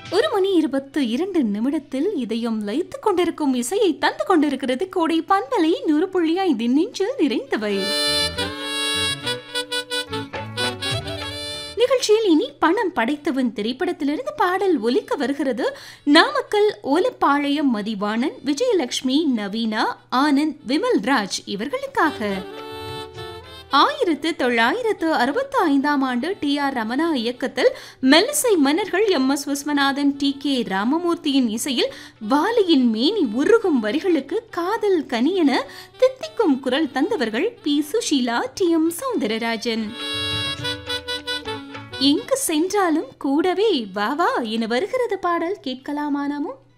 ஒரு மணி இருபத்து இரண்டு நிமிடத்தில் இதயம் லயித்துக் கொண்டிருக்கும் இசையை தந்து கொண்டிருக்கிறது கோடை பண்பலை நூறு புள்ளி ஐந்து நெஞ்சில் நிறைந்தவை நிகழ்ச்சியில் இனி பணம் படைத்தவன் திரைப்படத்திலிருந்து பாடல் ஒலிக்க வருகிறது நாமக்கல் ஓலப்பாளையம் மதிவாணன் விஜயலட்சுமி நவீனா ஆனந்த் விமல்ராஜ் இவர்களுக்காக ஆயிரத்து தொள்ளாயிரத்து அறுபத்தி ஐந்தாம் ஆண்டு டி ஆர் ரமணா இயக்கத்தில் மெல்லிசை மன்னர்கள் M S Viswanathan T K ராமமூர்த்தியின் இசையில் வாலியின் மேனி உருகும் வரிகளுக்கு காதல் கனியென தித்திக்கும் குரல் தந்தவர்கள் P Susheela T M Soundararajan எங்கு சென்றாலும் கூடவே வா வா என வருகிறது பாடல் கேட்கலாமா நாமும்